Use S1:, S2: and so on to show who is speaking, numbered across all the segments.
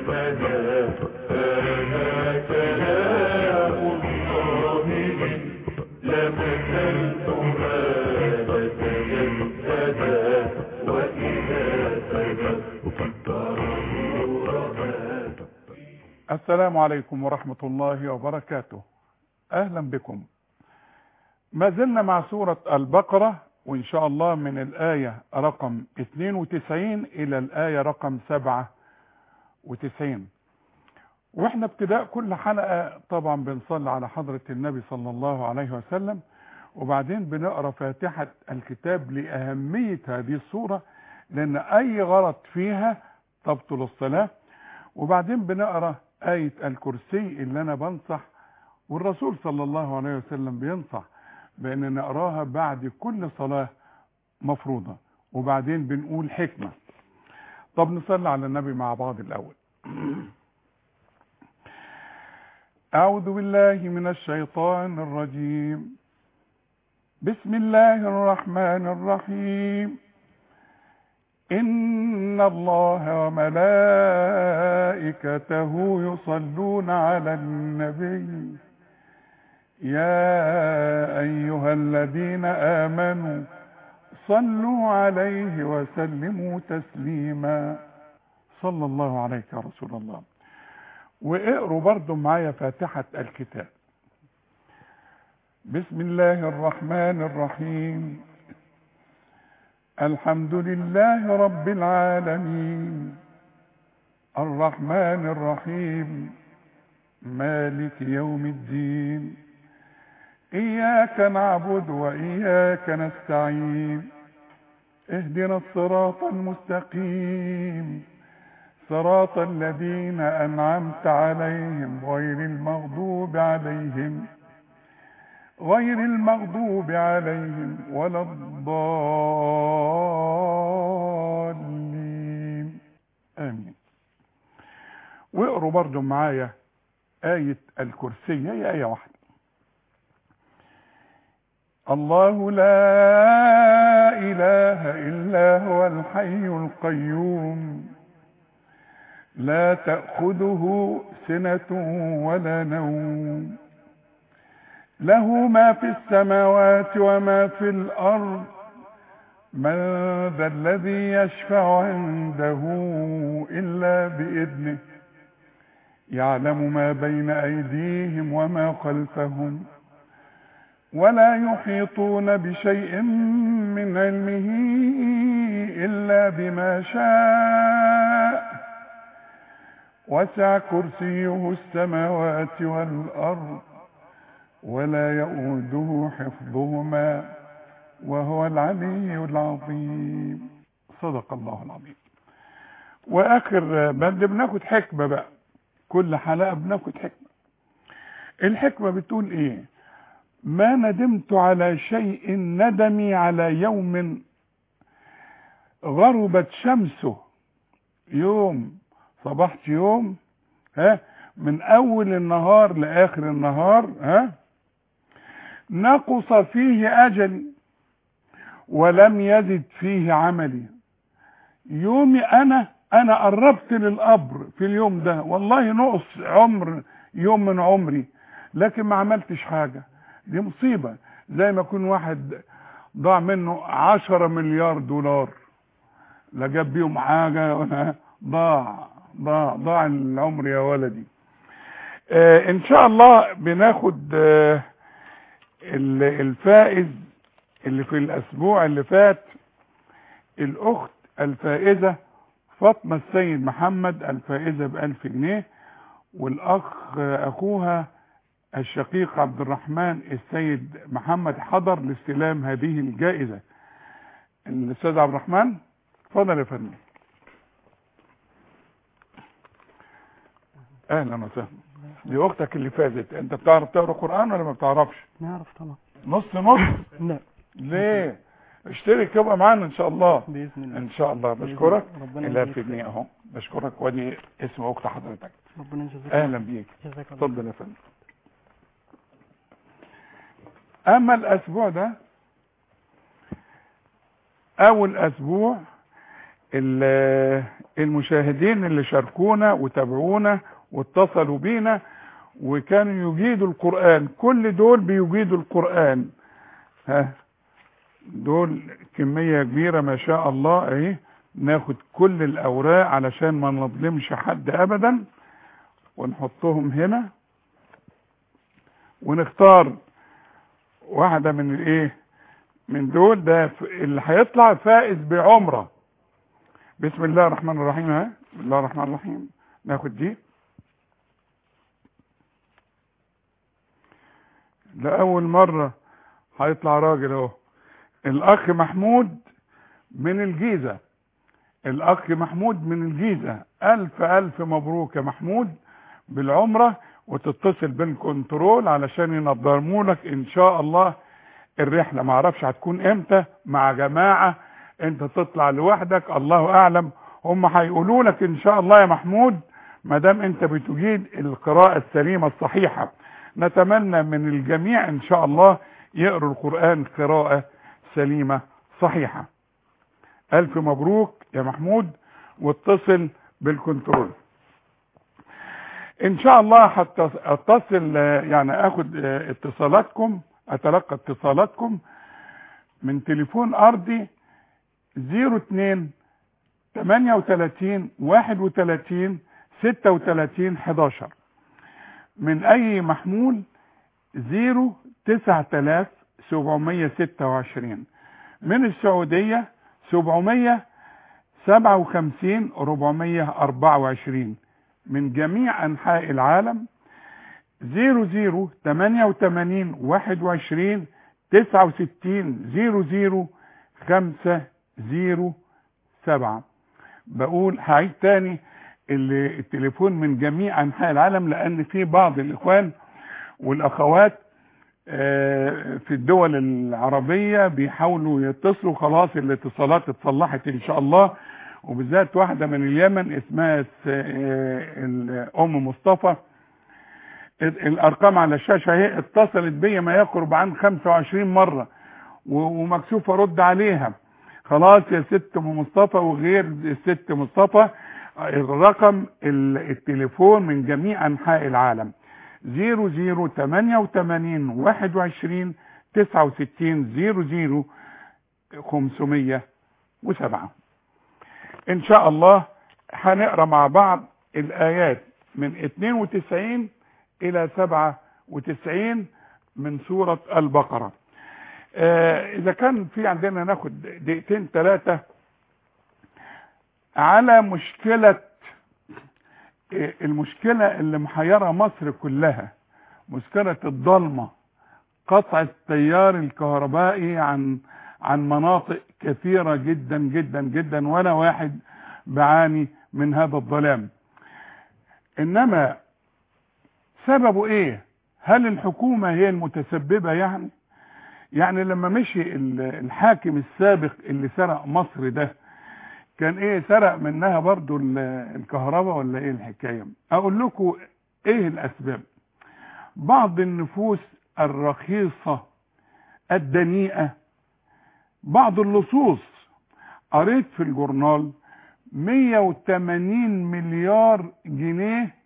S1: فلا هذا كلام الله لمس الفؤاد تجسدا وإذا تذكره رماد
S2: السلام عليكم ورحمة الله وبركاته أهلا بكم ما زلنا مع سورة البقرة وإن شاء الله من الآية رقم 92 إلى الآية رقم 97 وإحنا ابتداء كل حلقة طبعا بنصلي على حضرة النبي صلى الله عليه وسلم وبعدين بنقرأ فاتحة الكتاب لأهمية هذه السورة لأن أي غلط فيها تبطل الصلاة وبعدين بنقرأ آية الكرسي اللي أنا بنصح والرسول صلى الله عليه وسلم بينصح بأن نقراها بعد كل صلاة مفروضة وبعدين بنقول حكمة طب نصلي على النبي مع بعض الأول أعوذ بالله من الشيطان الرجيم بسم الله الرحمن الرحيم إن الله وملائكته يصلون على النبي يا أيها الذين آمنوا صلوا عليه وسلموا تسليما صلى الله عليك يا رسول الله واقروا برضو معايا فاتحة الكتاب بسم الله الرحمن الرحيم الحمد لله رب العالمين الرحمن الرحيم مالك يوم الدين إياك نعبد وإياك نستعين اهدنا الصراط المستقيم صراط الذين أنعمت عليهم غير المغضوب عليهم غير المغضوب عليهم ولا الضالين آمين واقروا برضو معايا آية الكرسي هي آية واحدة الله لا إله إلا هو الحي القيوم لا تأخذه سنة ولا نوم له ما في السماوات وما في الأرض من ذا الذي يشفع عنده إلا بإذنه يعلم ما بين أيديهم وما خلفهم ولا يحيطون بشيء من علمه إلا بما شاء وسع كرسيه السماوات والأرض ولا يؤوده حفظهما وهو العلي العظيم صدق الله العظيم واخر بند بناخد حكمه بقى كل حلقه بناخد حكمه الحكمه بتقول ايه ما ندمت على شيء ندمي على يوم غربت شمسه يوم صبحت يوم ها من اول النهار لاخر النهار ها نقص فيه اجلي ولم يزد فيه عملي يومي انا انا قربت للقبر في اليوم ده والله نقص عمر يوم من عمري لكن ما عملتش حاجة دي مصيبة زي ما يكون واحد ضاع منه عشرة مليار دولار لا جاب بيهم حاجة ولا ضاع ضاع ضاع العمر يا ولدي آه ان شاء الله بناخد آه الفائز اللي في الاسبوع اللي فات الاخت الفائزة فاطمة السيد محمد الفائزة بألف جنيه والاخ اخوها الشقيق عبد الرحمن السيد محمد حضر لاستلام هذه الجائزة الاستاذ عبد الرحمن اتفضل يا فندم اهلا وسهلا دي اختك اللي فازت انت بتعرف تقرا قران ولا ما بتعرفش
S3: نعرف طبعا
S2: نص نص
S3: لا
S2: ليه اشترك يبقى معانا ان شاء الله
S3: باذن الله
S2: ان شاء الله بشكرك
S3: ربنا
S2: الى
S3: يجزيك
S2: في جنيه اهو بشكرك وادي اسم اخت حضرتك
S3: ربنا يجزيك
S2: اهلا بيك
S3: جزاك الله
S2: اتفضل يا فندم اما الاسبوع ده اول اسبوع ال- المشاهدين اللي شاركونا وتابعونا واتصلوا بينا وكانوا يجيدوا القرآن كل دول بيجيدوا القرآن ها دول كمية كبيرة ما شاء الله اهي ناخد كل الاوراق علشان ما نظلمش حد ابدا ونحطهم هنا ونختار واحدة من الايه من دول ده ف- اللي هيطلع فائز بعمرة بسم الله الرحمن الرحيم ها بسم الله الرحمن الرحيم ناخد دي لأول مرة هيطلع راجل اهو الأخ محمود من الجيزة الأخ محمود من الجيزة ألف ألف مبروك يا محمود بالعمرة وتتصل بالكنترول علشان ينظموا لك إن شاء الله الرحلة ما اعرفش هتكون امتى مع جماعة انت تطلع لوحدك الله اعلم هم هيقولوا لك ان شاء الله يا محمود ما دام انت بتجيد القراءة السليمة الصحيحة نتمنى من الجميع ان شاء الله يقروا القرآن قراءة سليمة صحيحة الف مبروك يا محمود واتصل بالكنترول ان شاء الله حتى اتصل آه، يعني اخد آه، اتصالاتكم اتلقى اتصالاتكم من تليفون ارضي 02 38 31 36 11 من اي محمول 0 9726 من السعودية 757 424 من جميع انحاء العالم 00 88 21 69 00 5 0 7 بقول هعيد تاني اللي التليفون من جميع انحاء العالم لان في بعض الاخوان والاخوات آه، في الدول العربية بيحاولوا يتصلوا خلاص الاتصالات اتصلحت ان شاء الله وبالذات واحدة من اليمن اسمها س- آه، الام مصطفى ال- الارقام على الشاشة اهي اتصلت بيا ما يقرب عن 25 مرة و- ومكسوف ارد عليها خلاص يا ست ام مصطفى وغير الست مصطفى الرقم ال- التليفون من جميع انحاء العالم 00 88 21 69 00 507 ان شاء الله هنقرا مع بعض الايات من 92 الى 97 من سورة البقرة آه اذا كان في عندنا ناخد دقيقتين ثلاثة على مشكلة آه، المشكلة اللي محيرة مصر كلها مشكلة الضلمة قطع التيار الكهربائي عن عن مناطق كثيرة جدا جدا جدا وانا واحد بعاني من هذا الظلام انما سببه ايه هل الحكومة هي المتسببة يعني يعني لما مشي ال- الحاكم السابق اللي سرق مصر ده كان ايه سرق منها برضو ال- الكهرباء ولا ايه الحكاية اقول لكم ايه الاسباب بعض النفوس الرخيصة الدنيئة بعض اللصوص قريت في الجورنال 180 مليار جنيه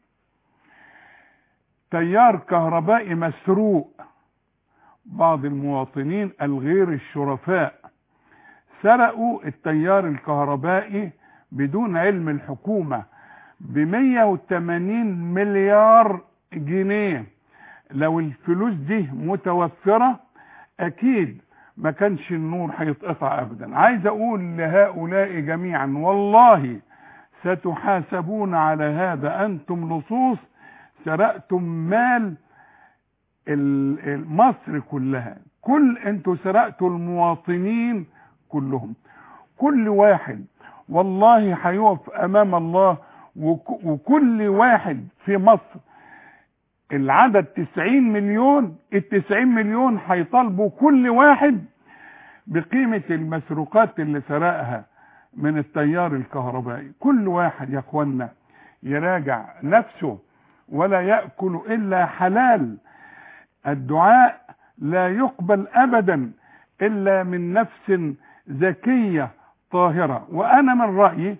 S2: تيار كهربائي مسروق بعض المواطنين الغير الشرفاء سرقوا التيار الكهربائي بدون علم الحكومة ب 180 مليار جنيه لو الفلوس دي متوفرة اكيد ما كانش النور هيتقطع ابدا عايز اقول لهؤلاء جميعا والله ستحاسبون على هذا انتم لصوص سرقتم مال ال- ال- مصر كلها كل انتوا سرقتوا المواطنين كلهم كل واحد والله هيقف امام الله وك- وكل واحد في مصر العدد 90 مليون ال 90 مليون هيطالبوا كل واحد بقيمة المسروقات اللي سرقها من التيار الكهربائي كل واحد يا اخوانا يراجع نفسه ولا يأكل إلا حلال الدعاء لا يقبل أبدا إلا من نفس ذكية طاهرة وانا من رأيي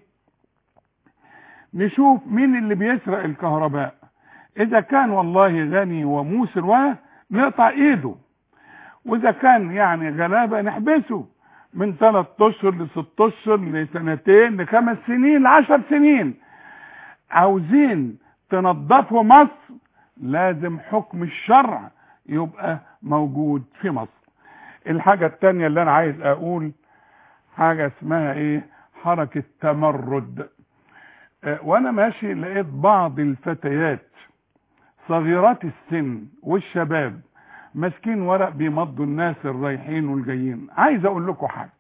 S2: نشوف مين اللي بيسرق الكهرباء اذا كان والله غني وموسر و نقطع ايده واذا كان يعني غلابة نحبسه من ثلاث اشهر لست اشهر لسنتين لخمس سنين لعشر سنين عاوزين تنظفوا مصر لازم حكم الشرع يبقى موجود في مصر الحاجة التانية اللي انا عايز اقول حاجة اسمها ايه حركة تمرد اه وانا ماشي لقيت بعض الفتيات صغيرات السن والشباب ماسكين ورق بيمضوا الناس الرايحين والجايين عايز اقول لكم حاجة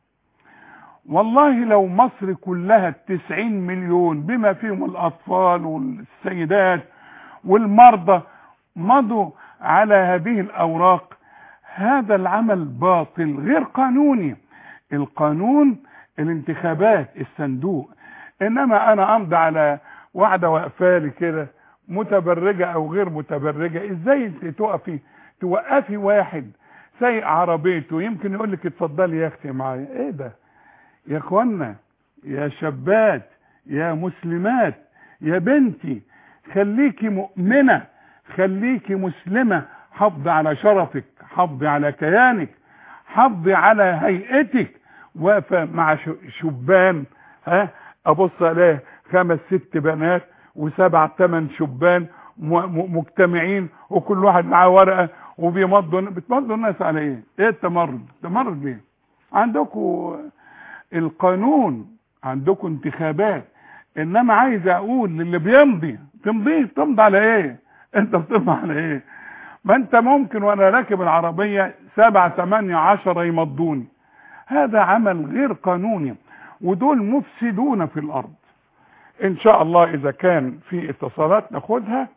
S2: والله لو مصر كلها التسعين مليون بما فيهم الاطفال والسيدات والمرضى مضوا على هذه الاوراق هذا العمل باطل غير قانوني القانون الانتخابات الصندوق انما انا امضي على واحده واقفالي كده متبرجه او غير متبرجه ازاي انت تقفي توقفي واحد سايق عربيته يمكن يقول لك اتفضلي يا اختي معايا ايه ده يا اخوانا يا شابات يا مسلمات يا بنتي خليكي مؤمنه خليكي مسلمه حافظي على شرفك حافظي على كيانك حافظي على هيئتك واقفه مع شبان ها ابص الاقي خمس ست بنات وسبع ثمان شبان مجتمعين وكل واحد معاه ورقه وبيمضوا بتمضوا الناس على ايه؟ ايه التمرد؟ التمرد ليه؟ عندكم القانون عندكم انتخابات انما عايز اقول للي بيمضي تمضي تمضي على ايه؟ انت بتمضي على ايه؟ ما انت ممكن وانا راكب العربيه سبعة ثمانية عشرة يمضوني هذا عمل غير قانوني ودول مفسدون في الارض ان شاء الله اذا كان في اتصالات ناخدها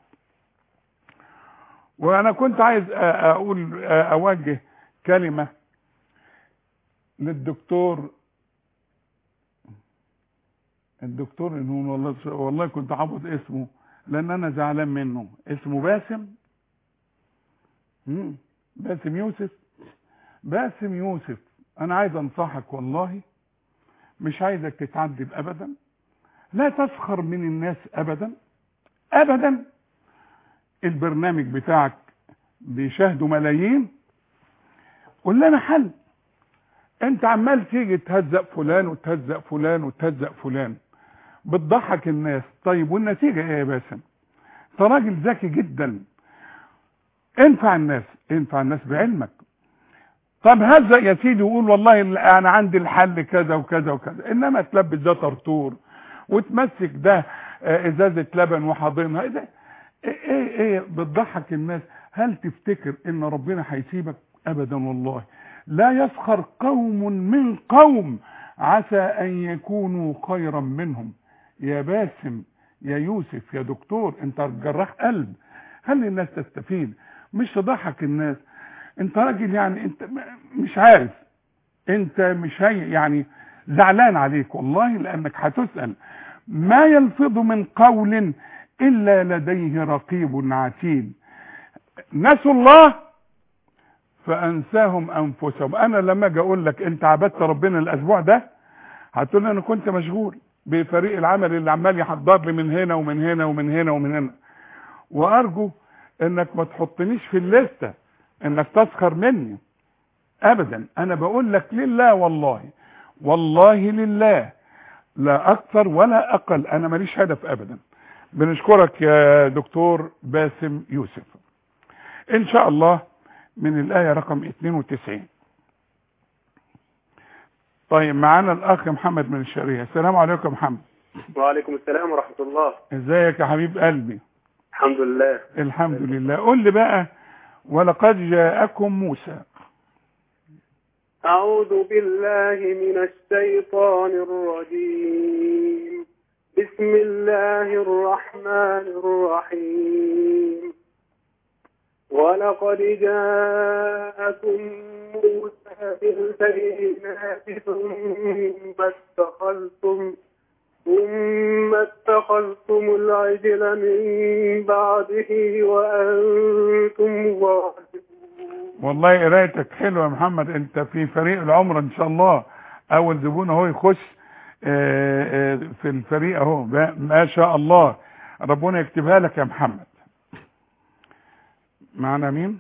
S2: وانا كنت عايز اقول اوجه كلمة للدكتور الدكتور انه والله والله كنت حافظ اسمه لان انا زعلان منه اسمه باسم مم. باسم يوسف باسم يوسف انا عايز انصحك والله مش عايزك تتعذب ابدا لا تسخر من الناس ابدا ابدا البرنامج بتاعك بيشاهدوا ملايين قول لنا حل انت عمال تيجي تهزق فلان وتهزق فلان وتهزق فلان بتضحك الناس طيب والنتيجة ايه يا باسم انت راجل ذكي جدا انفع الناس انفع الناس بعلمك طب هزق يا سيدي وقول والله انا عندي الحل كذا وكذا وكذا انما تلبس ده طرطور وتمسك ده ازازه لبن وحاضنها ايه ايه ايه بتضحك الناس هل تفتكر ان ربنا هيسيبك ابدا والله لا يسخر قوم من قوم عسى ان يكونوا خيرا منهم يا باسم يا يوسف يا دكتور انت جراح قلب خلي الناس تستفيد مش تضحك الناس انت راجل يعني انت مش عارف انت مش هي يعني زعلان عليك والله لانك هتسأل ما يلفظ من قول الا لديه رقيب عتيد نسوا الله فانساهم انفسهم انا لما اجي اقول لك انت عبدت ربنا الاسبوع ده هتقول انا كنت مشغول بفريق العمل اللي عمال يحضر لي من هنا ومن هنا ومن هنا ومن هنا وارجو انك ما تحطنيش في الليسته انك تسخر مني ابدا انا بقول لك لله والله والله لله لا اكثر ولا اقل انا ماليش هدف ابدا بنشكرك يا دكتور باسم يوسف ان شاء الله من الايه رقم 92 طيب معانا الاخ محمد من الشرقيه السلام عليكم يا محمد
S3: وعليكم السلام ورحمه الله
S2: ازيك يا حبيب قلبي
S3: الحمد لله
S2: الحمد لله قول لي بقى ولقد جاءكم موسى
S3: أعوذ بالله من الشيطان الرجيم بسم الله الرحمن الرحيم ولقد جاءكم موسى بالبينات ثم اتخذتم ثم اتخذتم العجل من بعده وأنتم ظالمون
S2: والله قرايتك حلوه يا محمد انت في فريق العمره ان شاء الله اول زبون اهو يخش آه، آه، في الفريق اهو ما- ما شاء الله ربنا يكتبها لك يا محمد معنا مين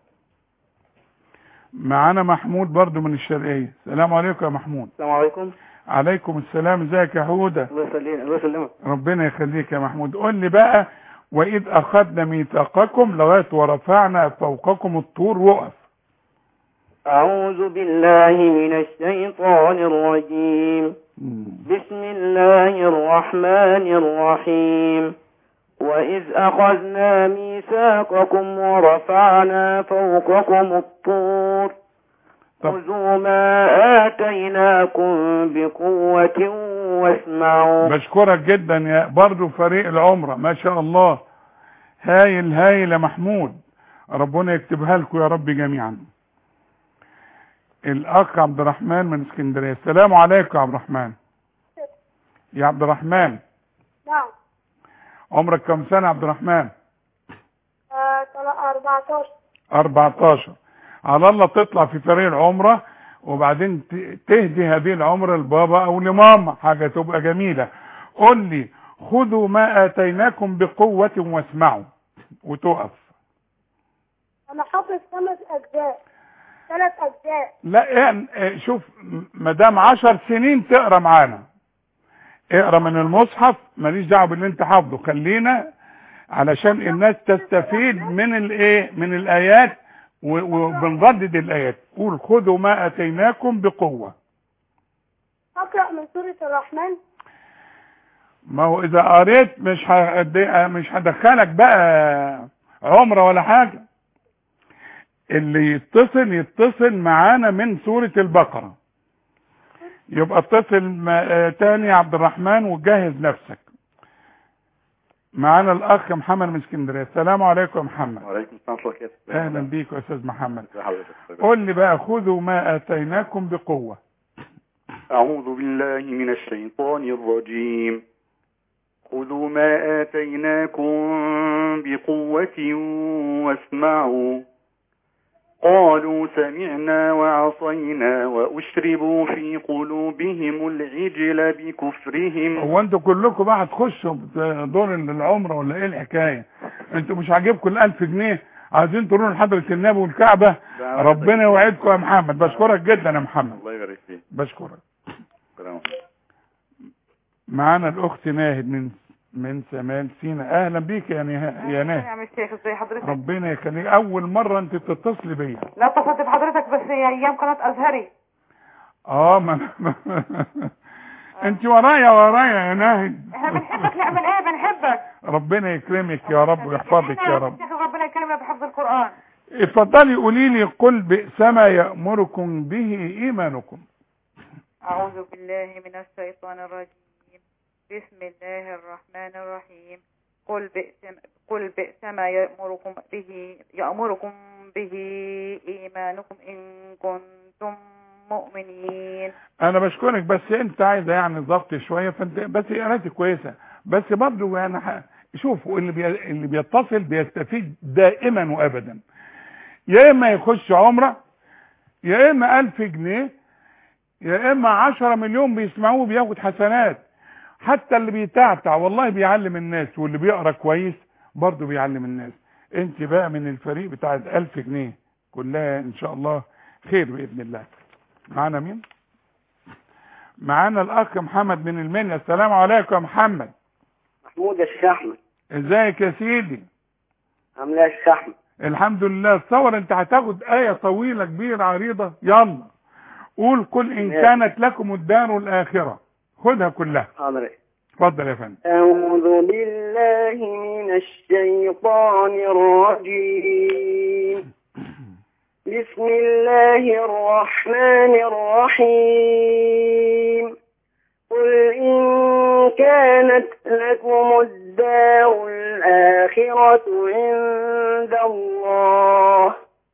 S2: معانا محمود برضو من الشرقية السلام عليكم يا محمود
S4: السلام عليكم
S2: عليكم السلام ازيك يا حودة
S4: الله يسلمك الله يسلمك
S2: ربنا يخليك يا محمود قول لي بقى وإذ أخذنا ميثاقكم لغاية ورفعنا فوقكم الطور وقف
S4: أعوذ بالله من الشيطان الرجيم بسم الله الرحمن الرحيم وإذ أخذنا ميثاقكم ورفعنا فوقكم الطور
S2: طب.
S4: خذوا ما آتيناكم بقوة واسمعوا
S2: بشكرك جدا يا برضو فريق العمرة ما شاء الله هايل هايل يا محمود ربنا يكتبها لكم يا رب جميعا الأخ عبد الرحمن من اسكندرية السلام عليكم يا عبد الرحمن يا عبد الرحمن
S3: نعم
S2: عمرك كم سنة يا عبد الرحمن
S3: آه، تلا- 14
S2: 14 على الله تطلع في فريق العمرة وبعدين ت- تهدي هذه العمرة لبابا او لماما حاجة تبقى جميلة قول لي خذوا ما اتيناكم بقوة واسمعوا وتقف
S3: انا حافظ خمس اجزاء ثلاث اجزاء
S2: لا يعني اه، شوف ما دام 10 سنين تقرا معانا اقرا من المصحف ماليش دعوه باللي انت حافظه خلينا علشان الناس تستفيد من الايه من الايات و- وبنردد الايات قول خذوا ما اتيناكم بقوه
S3: اقرا من سوره الرحمن
S2: ما هو اذا قريت مش هد- مش هدخلك بقى عمره ولا حاجه اللي يتصل يتصل معانا من سوره البقره يبقى اتصل ما- آه، تاني يا عبد الرحمن وجهز نفسك معانا الاخ محمد من اسكندريه السلام عليكم يا محمد
S5: وعليكم السلام ورحمة الله وبركاته
S2: اهلا بيك يا استاذ محمد
S5: ازي حضرتك
S2: قول لي بقى خذوا ما اتيناكم بقوه
S5: أعوذ بالله من الشيطان الرجيم خذوا ما آتيناكم بقوة واسمعوا قالوا سمعنا وعصينا وأشربوا في قلوبهم العجل بكفرهم
S2: هو انتوا كلكم بقى هتخشوا دور العمره ولا ايه الحكايه انتوا مش عاجبكم الألف جنيه عايزين تروحوا لحضره النبي والكعبه ربنا يوعدكم يا محمد بشكرك جدا يا محمد
S5: الله يبارك فيك
S2: بشكرك
S5: السلام عليكم.
S2: معانا الاخت ناهد من من شمال سينا اهلا بيك يا نها- يا ناهد
S6: يا عم الشيخ ازي حضرتك
S2: ربنا يخليك اول مره انت تتصلي بيا
S6: لا اتصلت بحضرتك بس هي ايام قناه ازهري
S2: اه ما انت ورايا ورايا يا ناهد
S6: احنا بنحبك نعمل ايه بنحبك
S2: ربنا يكرمك يا رب ويحفظك يا رب
S6: الشيخ ربنا يكرمنا بحفظ القران
S2: اتفضلي قولي لي قل بئس ما يأمركم به إيمانكم
S6: اعوذ بالله من الشيطان الرجيم بسم الله الرحمن الرحيم قل بئس قل بئس ما يأمركم به يأمركم به إيمانكم إن كنتم مؤمنين
S2: أنا بشكرك بس أنت عايزة يعني ضبط شوية فأنت بس قرايتي كويسة بس برضه يعني ح- شوفوا اللي بي... اللي بيتصل بيستفيد دائما وأبدا يا إما يخش عمرة يا إما ألف جنيه يا إما عشرة مليون بيسمعوه بياخد حسنات حتى اللي بيتعتع والله بيعلم الناس واللي بيقرا كويس برضه بيعلم الناس انت بقى من الفريق بتاع الألف جنيه كلها ان شاء الله خير باذن الله معانا مين معانا الاخ محمد من المنيا السلام عليكم يا محمد
S4: محمود يا شيخ احمد
S2: ازيك يا سيدي
S4: عامل ايه يا شيخ احمد
S2: الحمد لله تصور انت هتاخد آية طويلة كبيرة عريضة يلا قول قل ان
S4: ماشي.
S2: كانت لكم الدار الاخرة خدها كلها
S4: حاضر
S2: اتفضل يا فندم
S4: أعوذ بالله من الشيطان الرجيم بسم الله الرحمن الرحيم قل إن كانت لكم الدار الآخرة عند الله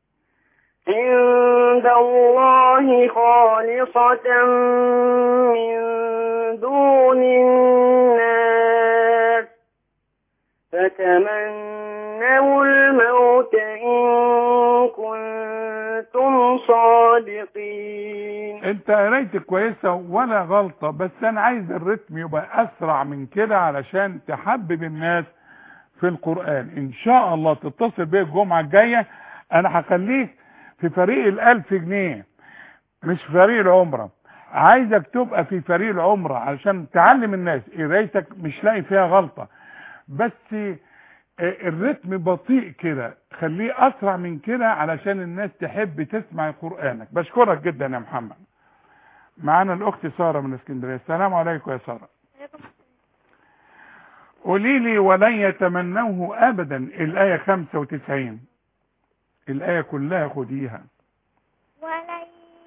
S4: عند الله خالصة من دون الناس فتمنوا الموت إن كنتم صادقين الصادقين
S2: انت قرايتك كويسه ولا غلطه بس انا عايز الريتم يبقى اسرع من كده علشان تحبب الناس في القران ان شاء الله تتصل بيا الجمعه الجايه انا هخليك في فريق الالف جنيه مش فريق العمره عايزك تبقى في فريق العمره علشان تعلم الناس قرايتك مش لاقي فيها غلطه بس الريتم بطيء كده خليه اسرع من كده علشان الناس تحب تسمع قرانك بشكرك جدا يا محمد معانا الاخت ساره من اسكندريه السلام عليكم يا ساره قولي لي ولن يتمنوه ابدا الايه 95 الايه كلها خديها
S7: ولن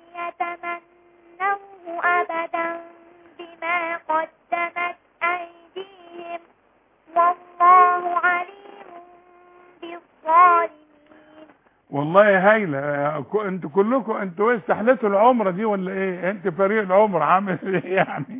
S7: يتمنوه أبدا بما قدمت أيديهم والله عليم بالظالمين
S2: والله هايله ك- انتوا كلكم انتوا ايه استحلتوا العمره دي ولا ايه انت فريق العمره عامل ايه يعني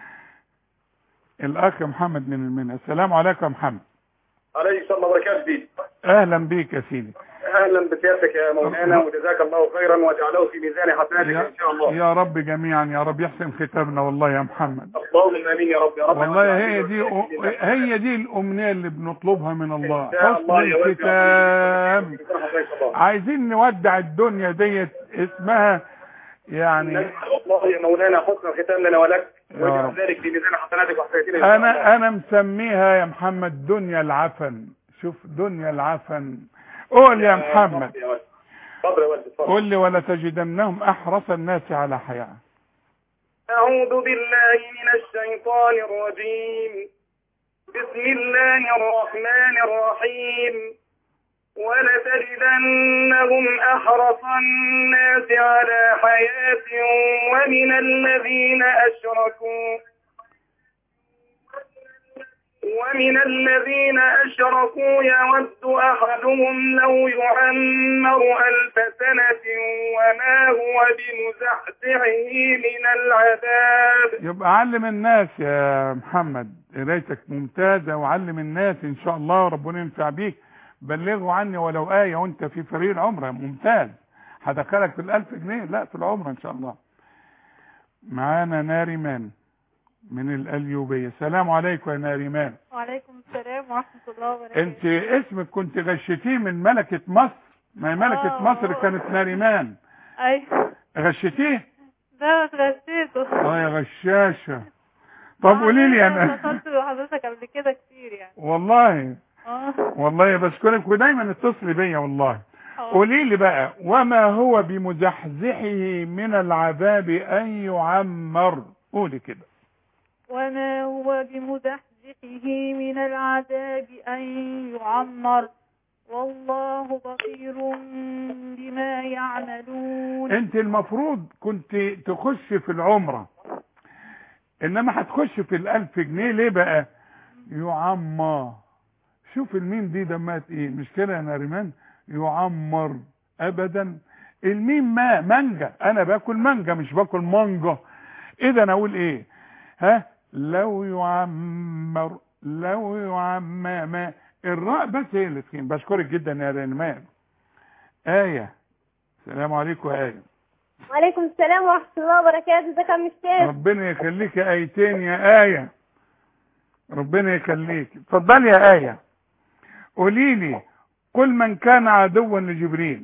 S2: الاخ محمد من المنى السلام عليكم يا محمد
S8: عليه الصلاه والبركات دي
S2: اهلا بيك يا سيدي
S8: اهلا بسيادتك يا مولانا وجزاك الله خيرا واجعله في ميزان حسناتك
S2: يا,
S8: ان شاء الله
S2: يا رب جميعا يا رب يحسن ختامنا والله يا محمد
S8: اللهم امين يا رب يا رب
S2: والله هي دي هي دي الامنيه اللي بنطلبها من الله
S8: إن شاء
S2: حسن
S8: الله يا ولد يا
S2: الختام
S8: رب. جزاك الله.
S2: عايزين نودع الدنيا ديت اسمها يعني
S8: نسأل الله يا مولانا حسن الختام لنا ولك
S2: يا رب.
S8: واجعل ذلك في ميزان حسناتك وحسناتنا إن شاء الله.
S2: انا انا مسميها يا محمد دنيا العفن شوف دنيا العفن قول يا محمد
S8: يا ولد. اتفضل يا ولد اتفضل
S2: قل لي ولتجدنهم احرص الناس على حياه
S8: أعوذ بالله من الشيطان الرجيم بسم الله الرحمن الرحيم ولتجدنهم أحرص الناس على حياة ومن الذين أشركوا ومن الذين أشركوا يود أحدهم لو يعمر ألف سنة وما هو بمزحزحه من العذاب
S2: يبقى علم الناس يا محمد قرايتك ممتازه وعلم الناس ان شاء الله ربنا ينفع بيك بلغوا عني ولو آية وانت في فريق العمرة ممتاز هدخلك في الألف جنيه لا في العمرة ان شاء الله معانا ناريمان من الأليوبية السلام عليكم يا ناريمان
S6: وعليكم السلام ورحمة الله وبركاته
S2: انت اسمك كنت غشتيه من ملكة مصر ما هي ملكة
S6: آه.
S2: مصر كانت ناريمان
S6: ايوه
S2: غشتيه
S6: ده اتغشيته
S2: اه يا غشاشة طب قولي لي انا
S6: اتصلت بحضرتك قبل كده كتير يعني
S2: والله
S6: اه
S2: والله بشكرك ودايما اتصلي بيا والله قولي لي بقى وما هو بمزحزحه من العذاب ان يعمر قولي كده
S6: وما هو بمزحزحه من العذاب أن يعمر والله بصير بما يعملون
S2: انت المفروض كنت تخش في العمرة انما هتخش في الالف جنيه ليه بقى يعمر شوف الميم دي دمها ايه مش كده يا ناريمان يعمر ابدا الميم ما مانجا انا باكل مانجا مش باكل مانجا اذا انا اقول ايه ها لو يعمر لو يعمر ما الراء بس هي اللي تخين بشكرك جدا يا ناريمان آية السلام عليكم يا آية
S3: وعليكم السلام ورحمة الله وبركاته ازيك يا عم الشيخ
S2: ربنا يخليك يا آيتين يا آية ربنا يخليك اتفضلي يا آية قولي لي قل من كان عدوا لجبريل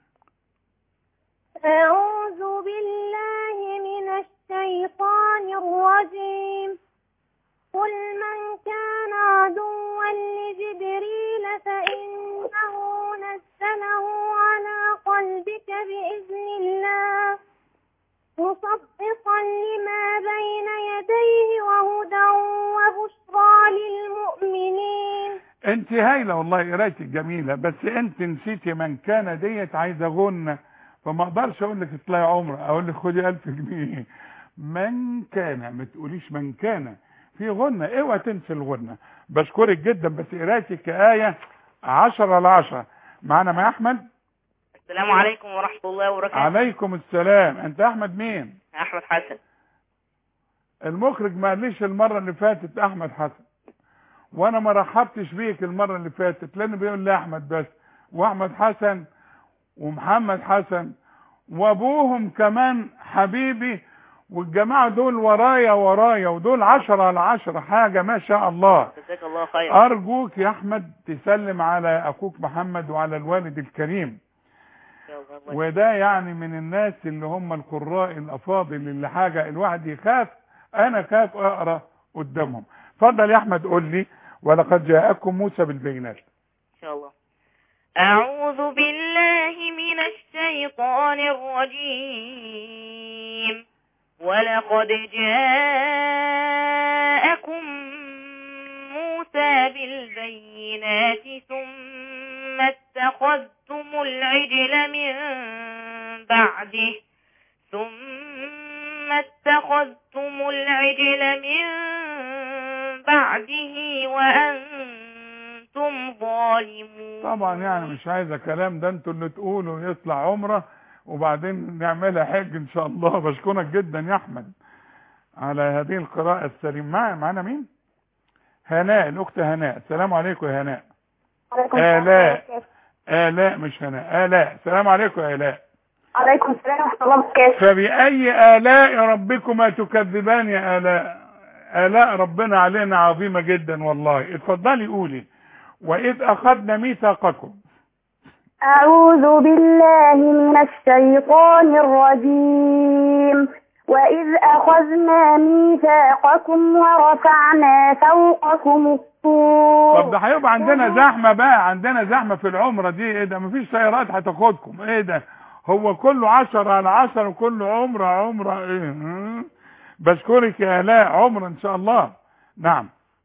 S3: أعوذ بالله من الشيطان الرجيم قل من كان عدوا لجبريل فإنه نزله على قلبك بإذن الله مصدقا لما بين يديه وهدى وبشرى للمؤمنين
S2: انت هايله والله قرايتك جميله بس انت نسيتي من كان ديت عايزه غنه فما اقدرش اقول لك اطلعي عمره اقول لك خدي 1000 جنيه من كان ما تقوليش من كان في غنه اوعى تنسي الغنه بشكرك جدا بس قرايتك آية 10 على 10 معانا مع احمد
S9: السلام عليكم ورحمة الله وبركاته
S2: عليكم السلام انت احمد مين
S9: أحمد حسن
S2: المخرج ما قاليش المره اللي فاتت احمد حسن وانا ما رحبتش بيك المره اللي فاتت لانه بيقول لي احمد بس واحمد حسن ومحمد حسن وابوهم كمان حبيبي والجماعة دول ورايا ورايا ودول عشرة على عشرة حاجة ما شاء الله
S9: جزاك الله خير
S2: أرجوك يا أحمد تسلم على أخوك محمد وعلى الوالد الكريم
S9: إن شاء الله الله
S2: وده يعني من الناس اللي هم القراء الأفاضل اللي حاجة الواحد يخاف أنا خاف أقرأ قدامهم اتفضل يا أحمد قول لي ولقد جاءكم موسى بالبينات
S9: إن شاء الله أعوذ بالله من الشيطان الرجيم ولقد جاءكم موسى بالبينات ثم اتخذتم العجل من بعده ثم اتخذتم العجل من بعده وأنتم ظالمون
S2: طبعا يعني مش عايزة كلام ده انتوا اللي تقولوا يطلع عمرة وبعدين نعملها حج ان شاء الله بشكرك جدا يا احمد على هذه القراءة السليمة مع معنا مين هناء الاخت هناء السلام عليكم يا هناء
S3: عليكم
S2: آلاء آلاء مش هناء آلاء السلام عليكم يا آلاء
S3: عليكم السلام ورحمة الله وبركاته
S2: فبأي آلاء ربكما تكذبان يا آلاء آلاء ربنا علينا عظيمة جدا والله اتفضلي قولي وإذ أخذنا ميثاقكم
S3: أعوذ بالله من الشيطان الرجيم وإذ أخذنا ميثاقكم ورفعنا فوقكم الطور
S2: طب ده هيبقى عندنا زحمة بقى عندنا زحمة في العمرة دي ايه ده مفيش سيارات هتاخدكم ايه ده هو كله عشرة على عشرة وكله عمرة عمرة ايه ها؟ بشكرك يا آلاء عمرة ان شاء الله نعم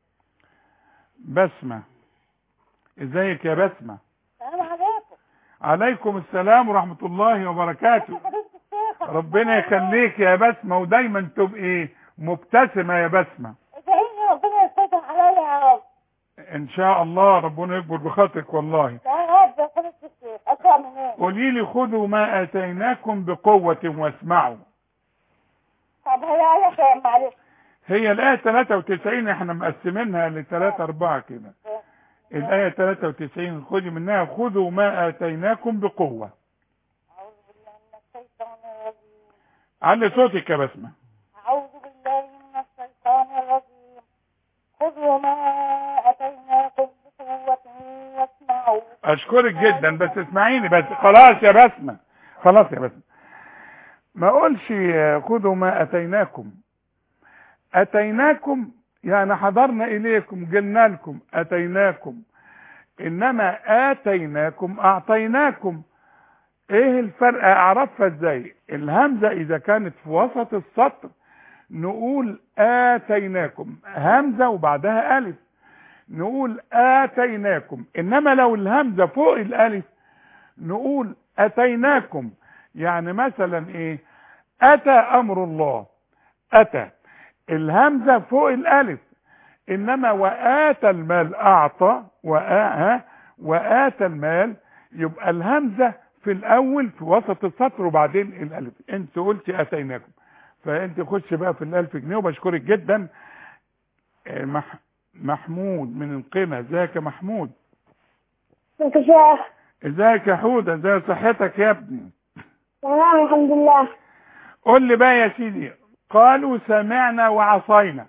S2: بسمة ازيك يا بسمة
S3: السلام عليكم
S2: عليكم السلام ورحمة الله وبركاته ربنا يخليك يا بسمة ودايما تبقي مبتسمة يا بسمة
S3: ادعيني ربنا يستر عليا يا رب
S2: ان شاء الله ربنا يكبر بخاطرك والله
S3: يا رب يا قدس الشيخ أطلع منين
S2: قولي لي خذوا ما اتيناكم بقوة واسمعوا
S3: طب هي آية كام معلش
S2: هي الآية 93 احنا مقسمينها ل 3 4 كده الآية 93 خذي منها خذوا ما آتيناكم بقوة
S3: أعوذ بالله من الشيطان الرجيم
S2: علي صوتك يا بسمة
S3: أعوذ بالله من الشيطان الرجيم خذوا ما أتيناكم بقوة واسمعوا
S2: أشكرك جدا بس اسمعيني بس خلاص يا بسمة خلاص يا بسمة ما أقولش خذوا ما أتيناكم أتيناكم يعني حضرنا إليكم قلنا لكم أتيناكم إنما آتيناكم أعطيناكم إيه الفرق أعرفها إزاي الهمزة إذا كانت في وسط السطر نقول آتيناكم همزة وبعدها ألف نقول آتيناكم إنما لو الهمزة فوق الألف نقول أتيناكم يعني مثلا إيه أتى أمر الله أتى الهمزة فوق الألف إنما وآتى المال أعطى وآ وآتى المال يبقى الهمزة في الأول في وسط السطر وبعدين الألف أنت قلتي أتيناكم فأنت خش بقى في الألف جنيه وبشكرك جدا آه، مح محمود من القنا ازيك يا محمود
S3: انت شيخ
S2: ازيك يا حودة ازي صحتك يا ابني
S3: تمام الحمد لله
S2: قول لي بقى يا سيدي قالوا سمعنا وعصينا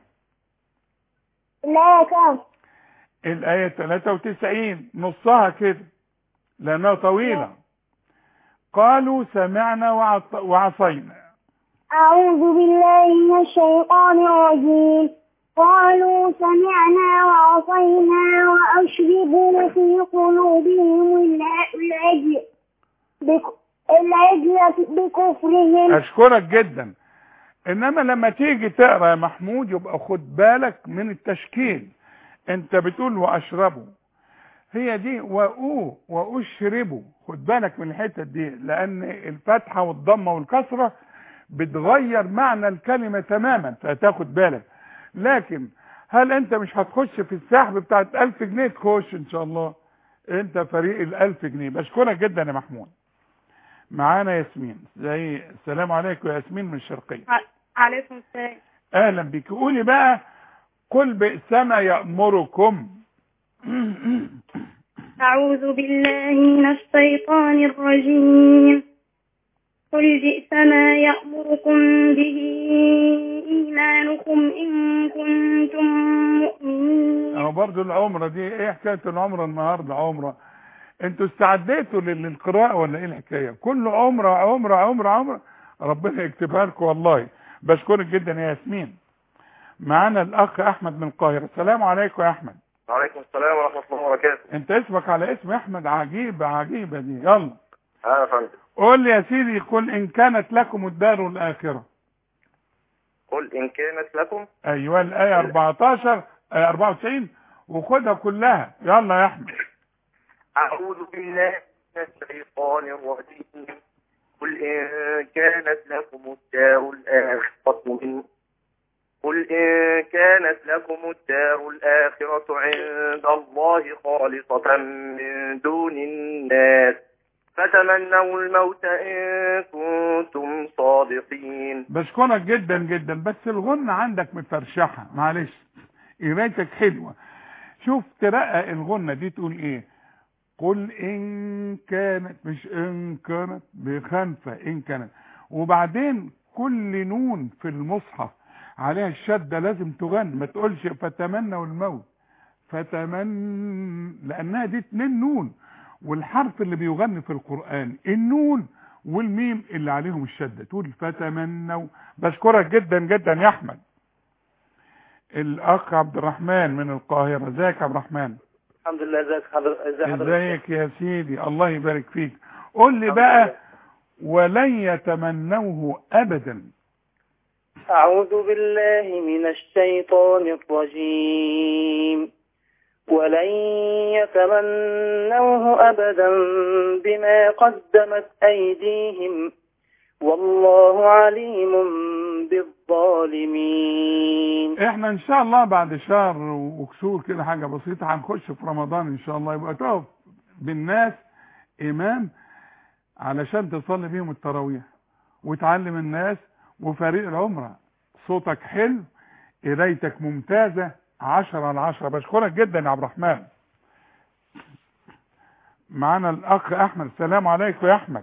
S3: لا كام
S2: الآية 93 نصها كده لأنها طويلة قالوا سمعنا وعط- وعصينا
S3: أعوذ بالله من الشيطان الرجيم قالوا سمعنا وعصينا وأشربوا في قلوبهم الع- العجل بك- العجل بكفرهم
S2: أشكرك جدا إنما لما تيجي تقرأ يا محمود يبقى خد بالك من التشكيل أنت بتقول وأشربوا هي دي وأو وأشربوا خد بالك من الحتة دي لأن الفتحة والضمة والكسرة بتغير معنى الكلمة تماما فتاخد بالك لكن هل انت مش هتخش في السحب بتاعت ألف جنيه تخش ان شاء الله انت فريق الألف جنيه بشكرك جدا يا محمود معانا ياسمين زي السلام عليكم يا ياسمين من الشرقية
S6: عليكم السلام
S2: اهلا بك قولي بقى قل بئس ما يأمركم
S6: أعوذ بالله من الشيطان الرجيم
S3: قل بئس ما يأمركم به إيمانكم إن كنتم مؤمنين
S2: اهو برضو العمرة دي ايه حكاية العمرة النهاردة عمرة انتوا استعديتوا لل- للقراءة ولا ايه الحكاية كل عمرة عمرة عمرة عمرة ربنا يكتبها لكم والله بشكرك جدا يا ياسمين معانا الاخ احمد من القاهرة السلام عليكم يا احمد
S8: وعليكم السلام ورحمة الله وبركاته
S2: انت اسمك على اسم احمد عجيبة عجيبة دي يلا
S8: ها يا فندم
S2: قول لي يا سيدي قل ان كانت لكم الدار الاخرة
S8: قل إن كانت لكم
S2: ايوه الايه 14 آه، 94 وخدها كلها يلا يا احمد
S8: أعوذ بالله من الشيطان الرجيم قل إن كانت لكم الدار الآخرة من قل إن كانت لكم الدار الآخرة عند الله خالصة من دون الناس فتمنوا الموت إن كنتم صادقين
S2: بشكرك جدا جدا بس الغنة عندك مفرشحة معلش قرايتك حلوة شوف ترقق الغنة دي تقول ايه قل ان كانت مش ان كانت بخنفة ان كانت وبعدين كل نون في المصحف عليها الشدة لازم تغن ما تقولش فتمنوا الموت فتمن لانها دي اتنين نون والحرف اللي بيغني في القرآن النون والميم اللي عليهم الشدة تقول فتمنوا بشكرك جدا جدا يا احمد الاخ عبد الرحمن من القاهرة ازيك يا عبد الرحمن
S8: الحمد لله ازيك حضرتك ازي حضرتك
S2: ازيك يا سيدي الله يبارك فيك قول لي بقى ولن يتمنوه ابدا
S4: أعوذ بالله من الشيطان الرجيم ولن يتمنوه أبدا بما قدمت أيديهم والله عليم بالظالمين
S2: احنا ان شاء الله بعد شهر وكسور كده حاجة بسيطة هنخش في رمضان ان شاء الله يبقى تقف بالناس امام علشان تصلي بيهم التراويح وتعلم الناس وفريق العمرة صوتك حلو قرايتك ممتازة عشرة على عشرة بشكرك جدا يا عبد الرحمن معانا الاخ احمد السلام عليكم يا احمد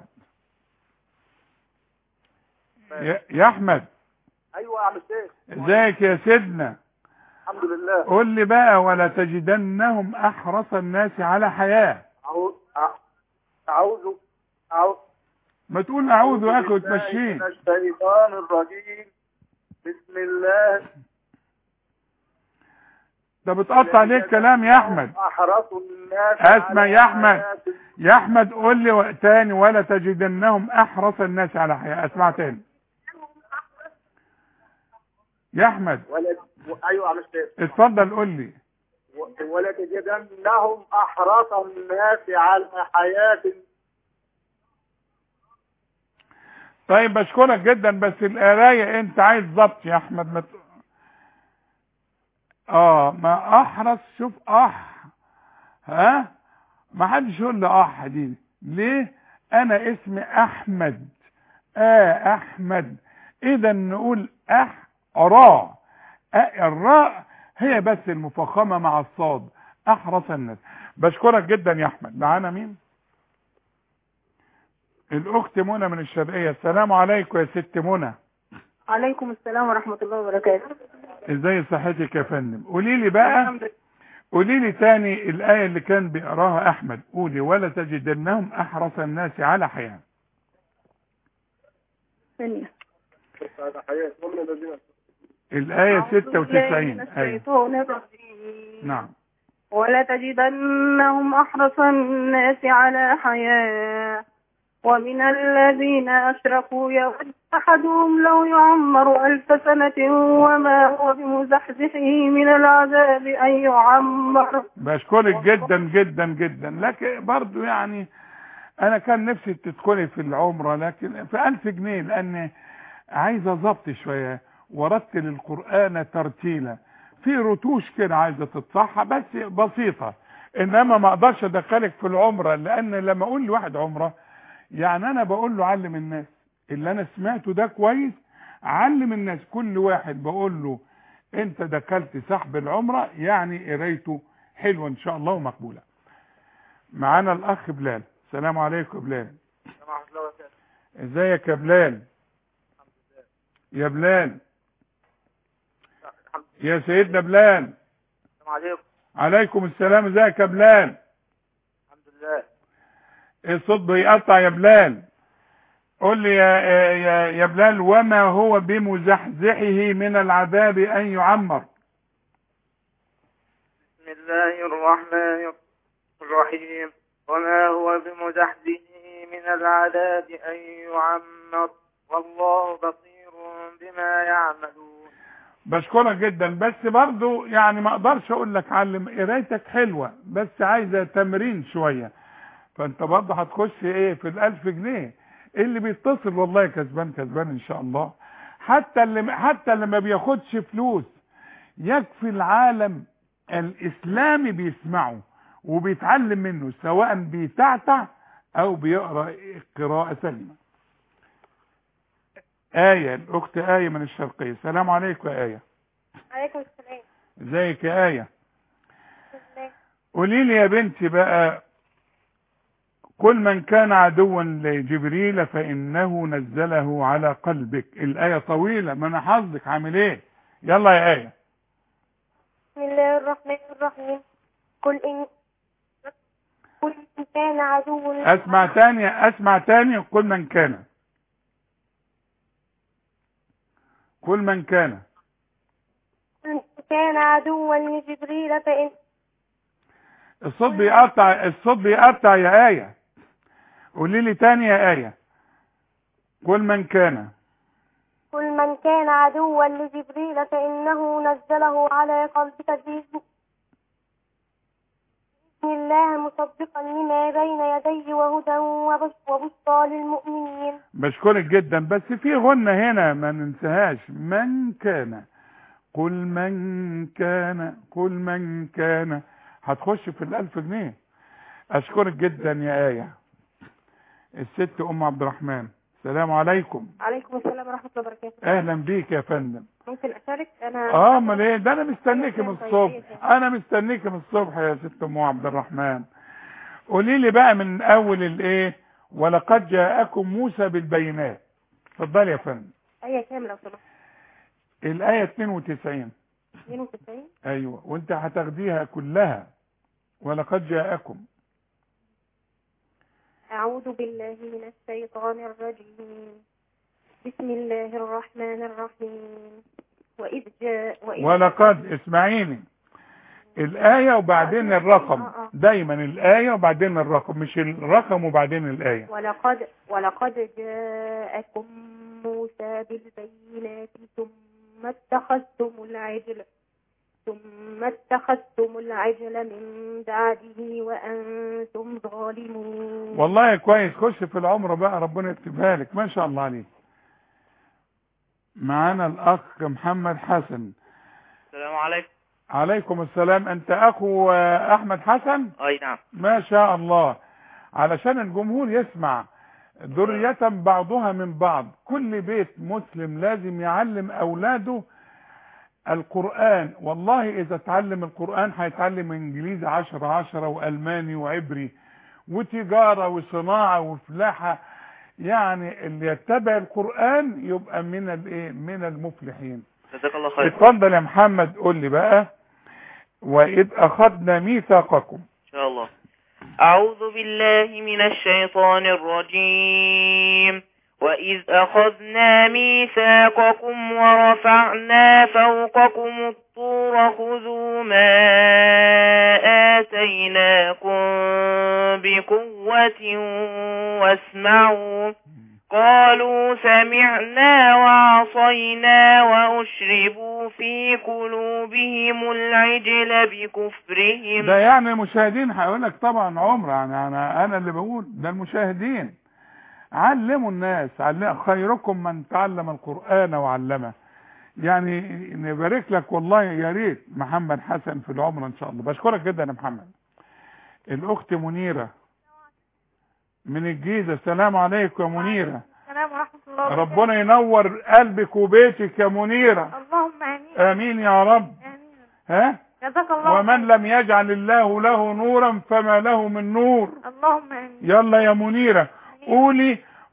S2: يا, يا احمد
S8: ايوه يا عم الشيخ
S2: ازيك يا سيدنا
S8: الحمد لله
S2: قول لي بقى ولا تجدنهم احرص الناس على حياة
S8: أعوذ أعوذ أعوذ
S2: ما تقول اعوذ يا اخي
S8: بالله
S2: وتمشيه
S8: من الشيطان الرجيم بسم الله
S2: ده بتقطع ليه الكلام يا احمد
S8: أحرص الناس
S2: اسمع
S8: على
S2: يا أحمد.
S8: حياة
S2: يا احمد قول لي تاني ولا تجدنهم احرص الناس على حياة اسمع تاني يا احمد
S8: ولا أيوة يا عم الشيخ
S2: اتفضل قول لي
S8: و- ولا تجدنهم أحرص الناس على حياة
S2: طيب بشكرك جدا بس القرايه انت عايز ضبط يا احمد ما ت... اه ما احرص شوف اح ها ما حدش يقول لي اح دي ليه انا اسمي احمد اه احمد اذا نقول اح راء آه الراء هي بس المفخمه مع الصاد احرص الناس بشكرك جدا يا احمد معانا مين الاخت منى من الشرقيه السلام عليكم يا ست منى
S3: عليكم السلام ورحمة الله وبركاته
S2: ازاي صحتك يا فندم قولي لي بقى
S3: الحمد لله
S2: قولي لي تاني الايه اللي كان بيقراها احمد قولي ولا تجدنهم احرص الناس على حياه
S3: ثانية
S8: حياة ومن الذين
S2: الايه
S3: أعوذ بالله
S2: 96
S3: من
S2: ايوه
S3: الشيطان الرجيم
S2: نعم
S3: ولتجدنهم أحرص الناس على حياة ومن الذين أشركوا يود أحدهم لو يعمر ألف سنة وما هو بمزحزحه من العذاب أن يعمر
S2: بشكرك جدا جدا جدا لكن برضو يعني انا كان نفسي تدخلي في العمرة لكن في ألف جنيه لان عايزة ضبط شوية ورتل القرآن ترتيلا في رتوش كده عايزة تتصحى بس بسيطة انما ما اقدرش ادخلك في العمرة لان لما اقول لواحد عمرة يعني انا بقول له علم الناس اللي انا سمعته ده كويس علم الناس كل واحد بقول له انت دخلت سحب العمرة يعني قرايته حلوة ان شاء الله ومقبولة معانا الاخ بلال السلام عليكم بلال ازيك يا بلال يا بلال يا سيدنا بلال
S4: السلام عليكم
S2: عليكم السلام ازيك يا بلال
S4: الحمد لله
S2: الصوت بيقطع يا بلال قول لي يا, يا, يا بلال وما هو بمزحزحه من العذاب ان يعمر
S4: بسم الله الرحمن الرحيم وما هو بمزحزحه من العذاب أن يعمر والله بصير بما يعملون
S2: بشكرك جدا بس برضو يعني ما اقدرش اقول لك علم قرايتك حلوه بس عايزه تمرين شويه فانت برضه هتخش ايه في الالف جنيه اللي بيتصل والله كسبان كسبان ان شاء الله حتى اللي حتى اللي ما بياخدش فلوس يكفي العالم الاسلامي بيسمعه وبيتعلم منه سواء بيتعتع او بيقرا قراءه سليمه آية الأخت آية من الشرقية السلام عليكم يا آية
S7: عليكم السلام
S2: ازيك يا آية
S7: بسم الله
S2: قولي لي يا بنتي بقى كل من كان عدوا لجبريل فإنه نزله على قلبك الآية طويلة ما أنا حظك عامل إيه يلا يا آية
S7: بسم الله الرحمن الرحيم قل إن قل إن كان عدو
S2: أسمع تاني أسمع تاني كل من كان كل من كان
S7: قل إن كان عدوا لجبريل فإن
S2: الصوت بيقطع الصوت بيقطع يا آية قولي لي تاني يا آية كل من كان
S7: قل من كان عدوا لجبريل فإنه نزله على قلبك بإذن بإذن الله مصدقا لما بين يديه وهدى وبش- وبشرى للمؤمنين
S2: بشكرك جدا بس في غنة هنا ما ننساهاش من كان قل من كان قل من كان هتخش في الألف جنيه أشكرك جدا يا آية الست أم عبد الرحمن السلام عليكم
S7: عليكم السلام ورحمة الله وبركاته
S2: أهلا بيك يا فندم
S7: ممكن أشارك أنا
S2: اه امال ايه ده انا مستنيك من الصبح انا مستنيك من الصبح يا ست ام عبد الرحمن قولي لي بقى من اول الايه ولقد جاءكم موسى بالبينات اتفضلي يا فندم
S7: آية كام لو سمحت
S2: الايه 92
S7: 92
S2: ايوه وانت هتاخديها كلها ولقد جاءكم
S7: أعوذ بالله من الشيطان الرجيم بسم الله الرحمن الرحيم وإذ جاء وإذ
S2: ولقد اسمعيني الآية وبعدين الرقم دايما الآية وبعدين الرقم مش الرقم وبعدين الآية
S7: ولقد ولقد جاءكم موسى بالبينات ثم اتخذتم العجل ثم اتخذتم العجل من بعده وأنتم ظالمون
S2: والله كويس خش في العمر بقى ربنا يكتبها لك ما شاء الله عليك معانا الأخ محمد حسن
S4: السلام عليكم
S2: عليكم السلام أنت أخو آه، أحمد حسن
S4: أي نعم
S2: ما شاء الله علشان الجمهور يسمع ذرية بعضها من بعض كل بيت مسلم لازم يعلم أولاده القرآن والله إذا تعلم القرآن هيتعلم إنجليزي عشرة عشرة وألماني وعبري وتجارة وصناعة وفلاحة يعني اللي يتبع القرآن يبقى من الايه من المفلحين
S4: جزاك الله خير
S2: اتفضل يا محمد قول لي بقى وإذ أخذنا ميثاقكم
S9: إن شاء الله أعوذ بالله من الشيطان الرجيم وإذ أخذنا ميثاقكم ورفعنا فوقكم الطور خذوا ما آتيناكم بقوة واسمعوا قالوا سمعنا وعصينا وأشربوا في قلوبهم العجل بكفرهم
S2: ده يعني المشاهدين هيقول لك طبعا عمر يعني انا انا اللي بقول ده المشاهدين علموا الناس علم خيركم من تعلم القرآن وعلمه يعني نبارك لك والله يا ريت محمد حسن في العمر ان شاء الله بشكرك جدا يا محمد الاخت منيرة من الجيزة السلام عليكم يا منيرة
S7: السلام ورحمة الله وبركاته
S2: ربنا ينور قلبك وبيتك يا منيرة
S7: اللهم آمين
S2: امين يا رب
S7: آمين
S2: ها
S7: جزاك الله
S2: ومن لم يجعل الله له نورا فما له من نور
S7: اللهم آمين
S2: يلا يا منيرة قولي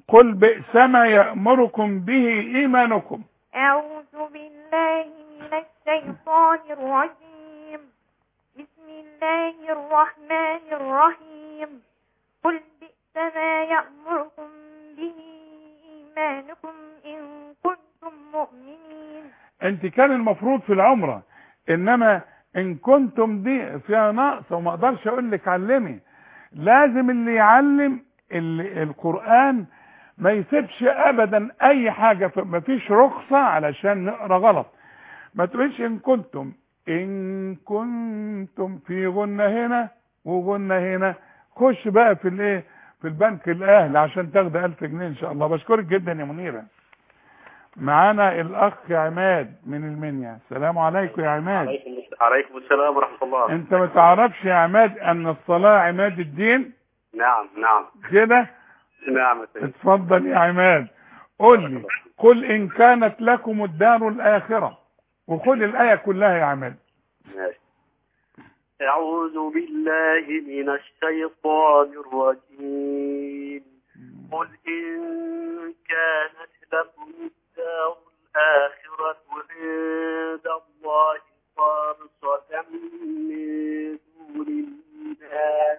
S2: قل بئس ما يأمركم به إيمانكم
S10: أعوذ بالله من الشيطان الرجيم بسم الله الرحمن الرحيم قل بئس ما يأمركم به إيمانكم إن كنتم مؤمنين
S2: انت كان المفروض في العمرة انما ان كنتم دي فيها نقص وما اقدرش اقول لك علمي لازم اللي يعلم ال- القرآن ما يسيبش ابدا اي حاجة ما فيش رخصة علشان نقرا غلط ما تقولش ان كنتم ان كنتم في غنة هنا وغنة هنا خش بقى في الايه في البنك الاهلي عشان تاخد 1000 جنيه ان شاء الله بشكرك جدا يا منيره معانا الاخ عماد من المنيا السلام عليكم يا عماد
S11: عليكم عليكم السلام ورحمة الله
S2: انت ما تعرفش يا عماد ان الصلاة عماد الدين
S11: نعم نعم
S2: كده
S11: نعم يا سيدي
S2: اتفضل يا عماد قل لي قل ان كانت لكم الدار الاخرة وخد الاية كلها يا عماد
S11: ماشي. أعوذ بالله من الشيطان الرجيم قل إن كانت لكم الدار الآخرة عند الله خالصة من دون الناس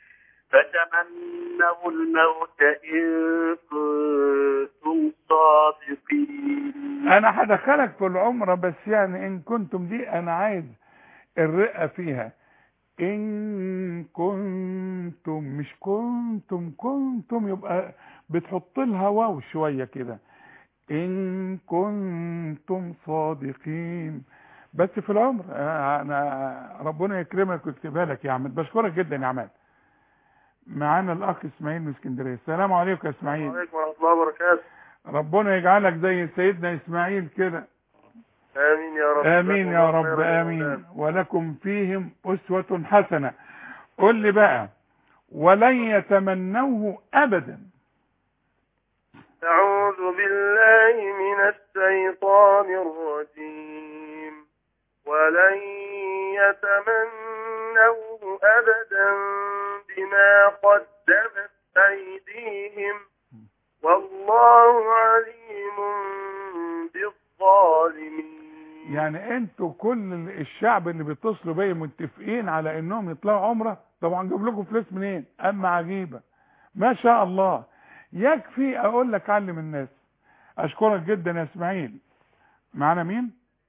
S11: فتمنوا الموت إن كنتم صادقين
S2: انا هدخلك في العمرة بس يعني ان كنتم دي انا عايز الرئة فيها ان كنتم مش كنتم كنتم يبقى بتحط لها واو شوية كده ان كنتم صادقين بس في العمر آه، انا ربنا يكرمك ويكتبها لك يا عماد بشكرك جدا يا عماد معانا الاخ اسماعيل من اسكندريه السلام عليكم يا اسماعيل
S8: عليكم ورحمة الله وبركاته
S2: ربنا يجعلك زي سيدنا اسماعيل كده
S8: آمين يا رب
S2: امين يا رب امين ولكم فيهم اسوة حسنة قل لي بقى ولن يتمنوه ابدا
S8: أعوذ بالله من الشيطان الرجيم ولن يتمنوه أبدا بما قدمت أيديهم والله عليم بالظالمين
S2: يعني انتوا كل الشعب اللي بيتصلوا بيا متفقين على انهم يطلعوا عمره طبعا جاب لكم فلوس منين اما عجيبه ما شاء الله يكفي اقول لك علم الناس اشكرك جدا يا اسماعيل معانا مين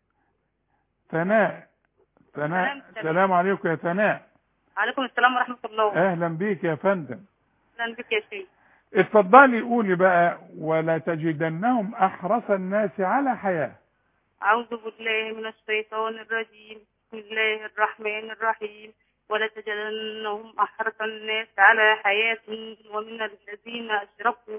S2: ثناء ثناء
S12: سلام.
S2: السلام عليكم يا ثناء
S12: عليكم السلام ورحمة الله
S2: اهلا بيك يا فندم
S12: أهلا بك يا شيخ
S2: اتفضلي قولي بقى ولا تجدنهم احرص الناس على حياه
S12: أعوذ بالله من الشيطان الرجيم بسم الله الرحمن الرحيم ولتجدنهم أحرص الناس على حياة ومن الذين أشركوا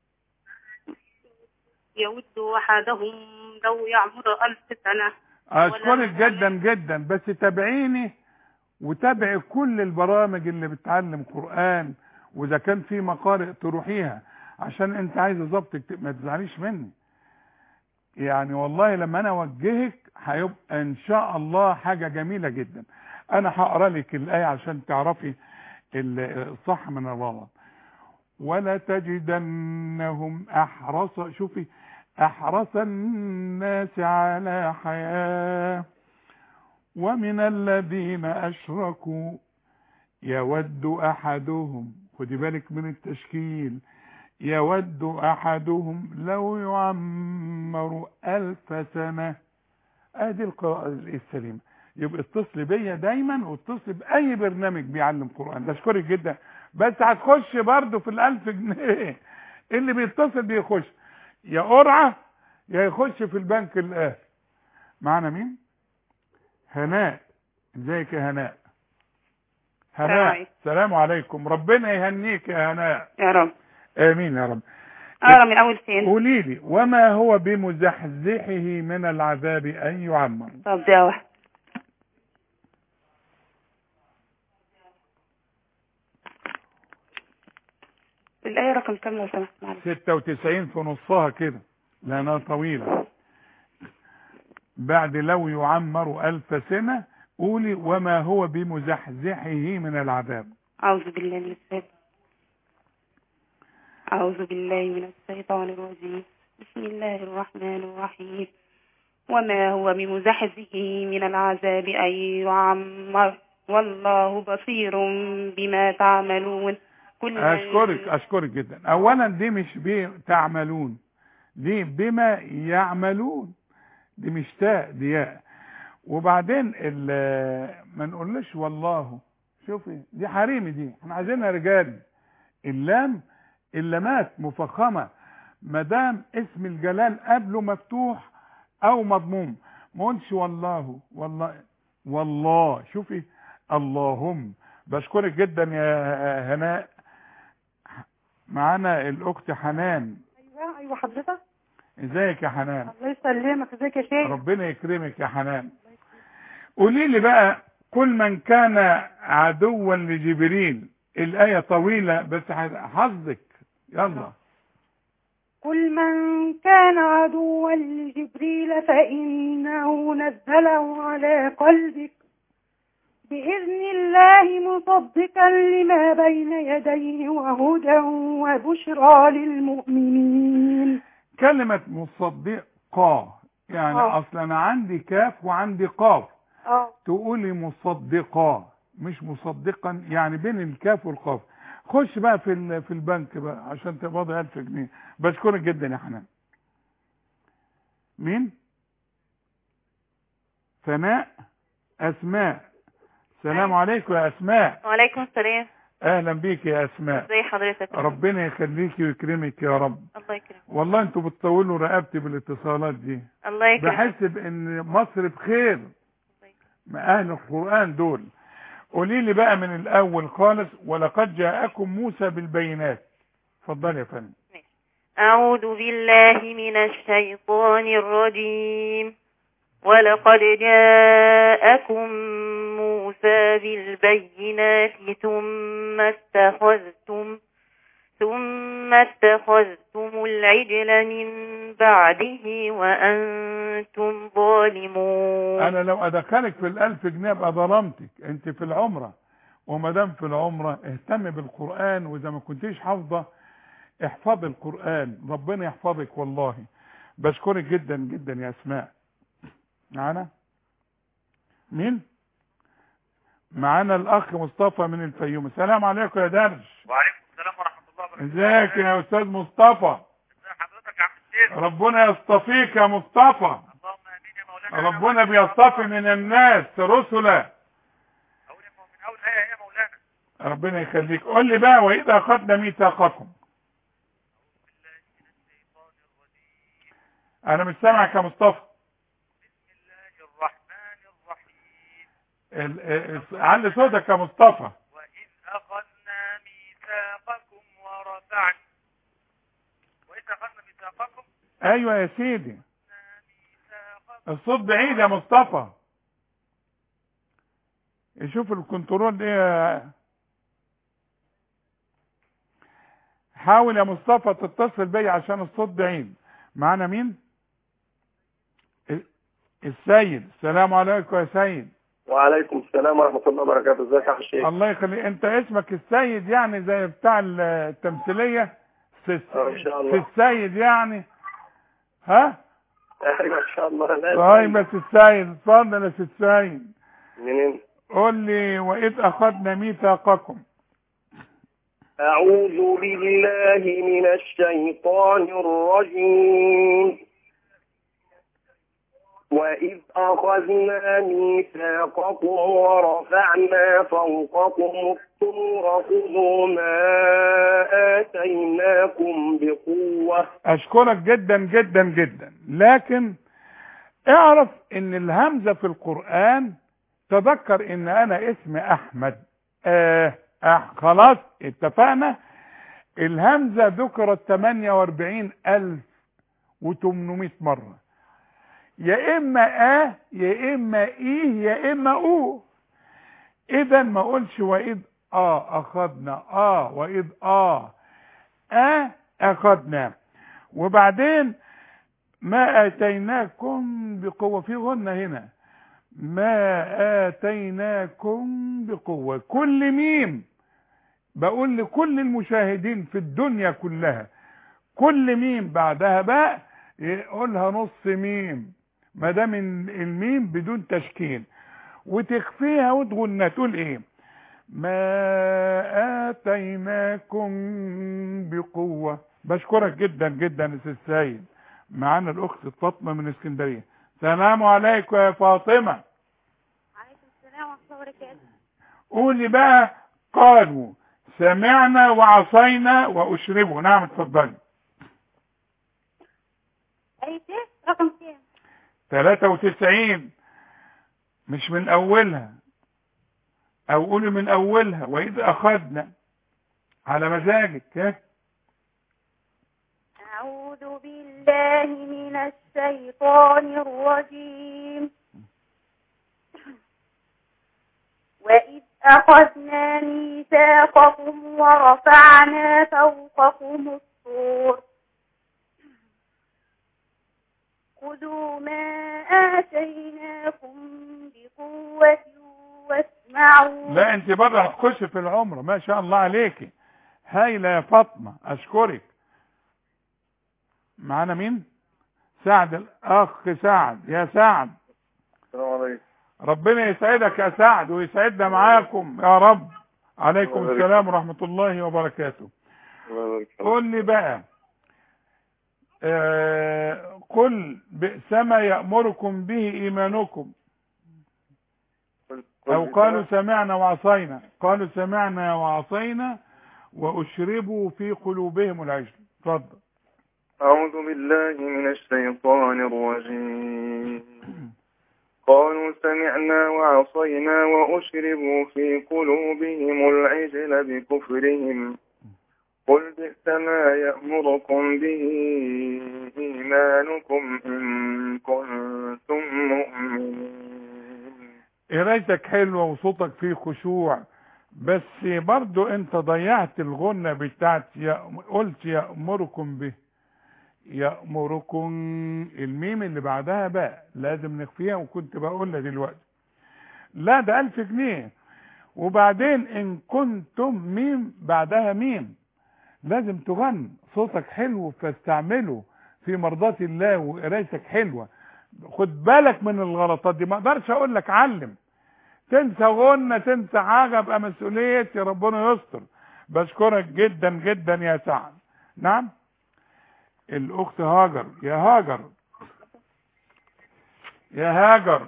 S12: يود أحدهم لو يعمر ألف سنة
S2: اشكرك جدا جدا بس تابعيني وتابعي كل البرامج اللي بتعلم قرآن واذا كان في مقارئ تروحيها عشان انت عايز ظبطك ما تزعليش مني يعني والله لما انا اوجهك هيبقى ان شاء الله حاجة جميلة جدا انا هقرا لك الايه عشان تعرفي ال- الصح من الغلط ولا تجدنهم احرص شوفي احرص الناس على حياه ومن الذين اشركوا يود احدهم خدي بالك من التشكيل يود احدهم لو يعمر الف سنه ادي القراءه السليمه يبقى اتصل بيا دايما واتصل باي برنامج بيعلم قران بشكرك جدا بس هتخش برضه في الالف جنيه اللي بيتصل بيخش يا قرعه يا يخش في البنك الاهلي معانا مين هناء ازيك يا هناء
S12: السلام
S2: هناء
S12: عليكم.
S2: السلام عليكم ربنا يهنيك يا هناء
S12: يا رب
S2: امين يا رب
S12: أقرأ من أول فين
S2: قولي لي وما هو بمزحزحه من العذاب ان يعمر
S12: طب ده واحد الآية رقم كام لو سمحت معلش
S2: 96 في نصها كده لانها طويلة بعد لو يعمر ألف سنة قولي وما هو بمزحزحه من العذاب
S12: أعوذ بالله من الشيطان أعوذ بالله من الشيطان الرجيم بسم الله الرحمن الرحيم وما هو بمزحزحه من العذاب أن يعمر والله بصير بما تعملون كل من-
S2: اشكرك اشكرك جدا اولا دي مش بي تعملون دي بما يعملون دي مش تاء دي ياء وبعدين ال- ما نقولش والله شوفي دي حريمي دي احنا عايزينها رجال اللام اللامات مفخمه ما دام اسم الجلال قبله مفتوح او مضموم ما قلش والله والله والله شوفي اللهم بشكرك جدا يا هناء معانا الاخت حنان
S13: ايوه ايوه حضرتك
S2: ازيك يا حنان
S13: الله يسلمك ازيك يا شيخ
S2: ربنا يكرمك يا حنان قولي لي بقى كل من كان عدوا لجبريل الآية طويلة بس حظك يلا
S13: كل من كان عدوا لجبريل فإنه نزله على قلبك بإذن الله مصدقا لما بين يديه وهدى وبشرى للمؤمنين
S2: كلمة مصدقة يعني
S13: آه.
S2: أصلا أنا عندي كاف وعندي قاف
S13: اه
S2: تقولي مصدقة مش مصدقا يعني بين الكاف والقاف خش بقى في ال- في البنك بقى عشان تقبضي 1000 جنيه بشكرك جدا يا حنان مين سناء اسماء السلام عليكم يا اسماء
S9: وعليكم السلام
S2: اهلا بيك يا اسماء
S9: ازي حضرتك
S2: ربنا يخليكي ويكرمك يا رب
S9: الله يكرمك
S2: والله انتوا بتطولوا رقبتي بالاتصالات دي
S9: الله يكرمك
S2: بحس بان مصر بخير ما اهل القران دول قولي لي بقى من الاول خالص ولقد جاءكم موسى بالبينات اتفضل يا فندم
S9: أعوذ بالله من الشيطان الرجيم ولقد جاءكم موسى بالبينات ثم اتخذتم ثم اتخذتم العجل من بعده وأنتم ظالمون
S2: انا لو ادخلك في الالف جنيه ابقى ظلمتك انت في العمره وما دام في العمره اهتم بالقران واذا ما كنتيش حافظه احفظي القران ربنا يحفظك والله بشكرك جدا جدا يا اسماء معانا مين معانا الاخ مصطفى من الفيوم السلام عليكم يا درش
S14: وعليكم السلام ورحمة الله وبركاته
S2: ازيك يا استاذ مصطفى
S14: حضرتك يا عم الشيخ
S2: ربنا يصطفيك يا مصطفى
S14: اللهم امين يا مولانا
S2: ربنا بيصطفي من الناس رسلا
S14: من اول ايه يا مولانا
S2: ربنا يخليك قول لي بقى واذا اخذنا ميثاقكم انا مش سامعك يا مصطفى
S14: الرحمن الرحيم
S2: ال- ال- علي صوتك يا مصطفى
S14: وإذ أخذنا ميثاقكم ورفعنا وإذ أخذنا ميثاقكم
S2: ايوه يا سيدي الصوت بعيد يا مصطفى يشوف الكنترول ده حاول يا مصطفى تتصل بيا عشان الصوت بعيد معانا مين ال- السيد السلام عليكم يا سيد
S15: وعليكم السلام ورحمة الله وبركاته ازيك يا الشيخ
S2: الله يخليك انت اسمك السيد يعني زي بتاع التمثيليه في
S15: آه، ان شاء الله
S2: السيد يعني ها
S15: ايوه ان شاء الله لا
S2: طيب يا سي السيد اتفضل يا سي السيد
S15: منين
S2: قول لي واذ اخذنا ميثاقكم
S11: أعوذ بالله من الشيطان الرجيم وإذ أخذنا ميثاقكم ورفعنا فوقكم الطور خذوا ما آتيناكم بقوة
S2: اشكرك جدا جدا جدا لكن اعرف ان الهمزة في القرآن تذكر ان انا اسمي احمد آه آه خلاص اتفقنا الهمزة ذكرت 48800 مرة يا اما اه يا اما ايه يا اما او اذا ما اقولش واذ اه اخذنا اه واذ اه اه اخذنا وبعدين ما اتيناكم بقوة في غنة هنا ما اتيناكم بقوة كل ميم بقول لكل المشاهدين في الدنيا كلها كل ميم بعدها باء يقولها نص ميم ما دام الميم بدون تشكيل وتخفيها وتغنى تقول ايه ما اتيناكم بقوه بشكرك جدا جدا يا استاذ سيد معانا الاخت فاطمه من اسكندريه سلام عليكم يا فاطمه
S10: عليكم السلام ورحمة الله وبركاته
S2: قولي بقى قالوا سمعنا وعصينا واشربوا نعم اتفضلي
S10: أي شيء رقم كام
S2: 93 مش من اولها او قولي من اولها واذ اخذنا على مزاجك ها
S10: أعوذ بالله من الشيطان الرجيم وإذ أخذنا ميثاقكم ورفعنا فوقكم الطور خذوا ما آتيناكم بقوة واسمعوا
S2: لا انت بره هتخش في العمره ما شاء الله عليكي هايله يا فاطمه اشكرك معانا مين سعد الاخ سعد يا سعد
S16: السلام عليكم
S2: ربنا يسعدك يا سعد ويسعدنا معاكم يا رب عليكم
S16: الله يبارك
S2: السلام ورحمه الله وبركاته
S16: الله يبارك فيك.
S2: قل لي بقى آه قل بئس ما يأمركم به إيمانكم أو قالوا سمعنا وعصينا قالوا سمعنا وعصينا وأشربوا في قلوبهم العجل اتفضل
S16: أعوذ بالله من الشيطان الرجيم قالوا سمعنا وعصينا وأشربوا في قلوبهم العجل بكفرهم قل بئس ما يأمركم به إيمانكم إن كنتم مؤمنين
S2: قرايتك حلوة وصوتك فيه خشوع بس برضو انت ضيعت الغنة بتاعت يأم... قلت يأمركم به يأمركم الميم اللي بعدها بقى لازم نخفيها وكنت بقولها دلوقتي لا ده ألف جنيه وبعدين إن كنتم ميم بعدها ميم لازم تغني صوتك حلو فاستعمله في مرضاة الله وقرايتك حلوة خد بالك من الغلطات دي ما اقدرش اقول لك علم تنسى غنى تنسى حاجة ابقى مسؤوليتي ربنا يستر بشكرك جدا جدا يا سعد نعم الاخت هاجر يا هاجر يا هاجر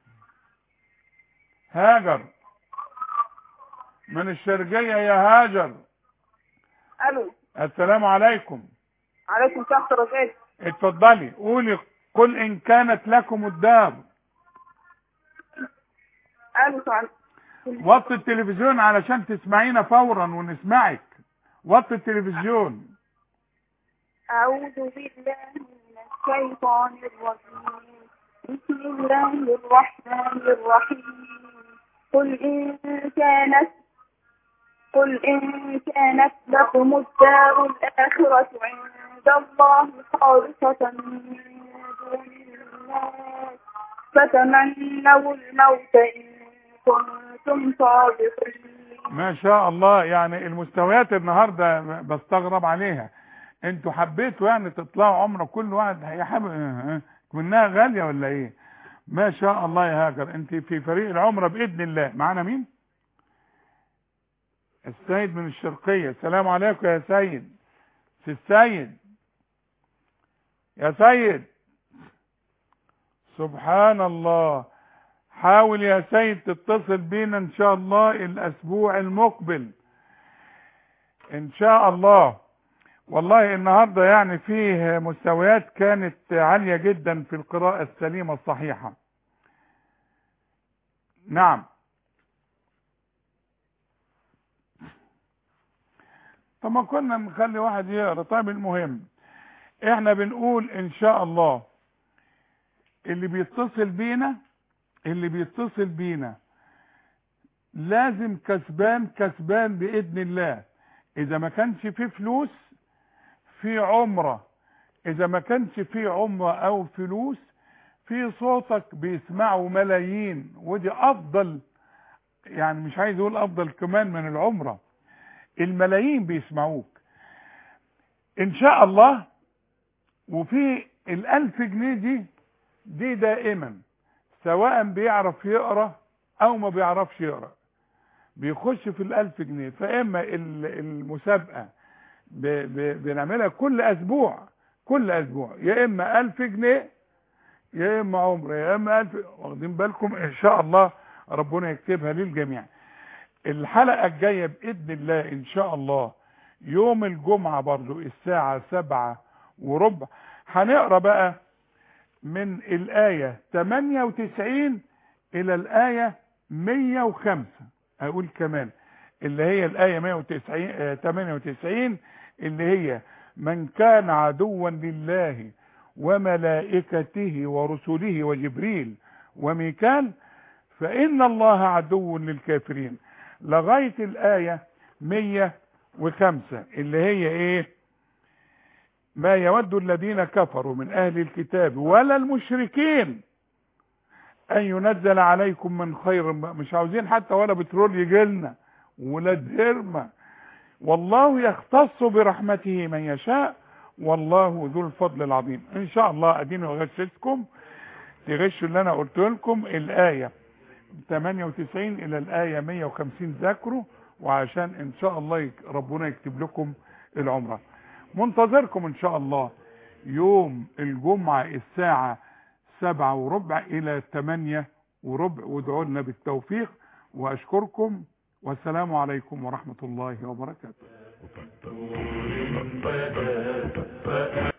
S2: هاجر من الشرقية يا هاجر
S3: الو
S2: السلام عليكم
S3: عليكم السلام ورحمه الله وبركاته
S2: اتفضلي قولي قل ان كانت لكم الدار
S3: الو سلام
S2: وطي التلفزيون علشان تسمعينا فورا ونسمعك وطي التلفزيون
S3: أعوذ بالله من الشيطان الرجيم بسم الله الرحمن الرحيم قل إن كانت قل إن كانت لكم الدار الآخرة عند الله خالصة من دون الناس فتمنوا الموت إن كنتم صادقين
S2: ما شاء الله يعني المستويات النهارده بستغرب عليها انتوا حبيتوا يعني تطلعوا عمره كل واحد هي حابب منها غاليه ولا ايه ما شاء الله يا هاجر انت في فريق العمره باذن الله معانا مين السيد من الشرقيه السلام عليكم يا سيد سي السيد يا سيد سبحان الله حاول يا سيد تتصل بينا ان شاء الله الاسبوع المقبل ان شاء الله والله النهاردة يعني فيه مستويات كانت عالية جدا في القراءة السليمة الصحيحة نعم طب ما كنا نخلي واحد يقرا طيب المهم احنا بنقول ان شاء الله اللي بيتصل بينا اللي بيتصل بينا لازم كسبان كسبان باذن الله اذا ما كانش فيه فلوس في عمرة اذا ما كانش في عمرة او فلوس في صوتك بيسمعوا ملايين ودي افضل يعني مش عايز اقول افضل كمان من العمرة الملايين بيسمعوك ان شاء الله وفي الالف جنيه دي دي دائما سواء بيعرف يقرا او ما بيعرفش يقرا بيخش في الالف جنيه فاما ال- المسابقه ب- ب- بنعملها كل اسبوع كل اسبوع يا اما الف جنيه يا اما عمره يا اما الف واخدين بالكم ان شاء الله ربنا يكتبها للجميع الحلقه الجايه باذن الله ان شاء الله يوم الجمعه برضو الساعه سبعة وربع هنقرا بقى من الايه 98 الى الايه 105 اقول كمان اللي هي الايه 190 آه، 98 اللي هي من كان عدوا لله وملائكته ورسله وجبريل وميكال فإن الله عدو للكافرين لغاية الآية 105 اللي هي إيه ما يود الذين كفروا من أهل الكتاب ولا المشركين أن ينزل عليكم من خير مش عاوزين حتى ولا بترول يجيلنا ولا درمة والله يختص برحمته من يشاء والله ذو الفضل العظيم ان شاء الله اديني غششتكم تغشوا اللي انا قلت لكم الايه 98 الى الايه 150 ذاكروا وعشان ان شاء الله يك- ربنا يكتب لكم العمره منتظركم ان شاء الله يوم الجمعه الساعه سبعة وربع الى ثمانية وربع وادعوا لنا بالتوفيق واشكركم والسلام عليكم ورحمه الله وبركاته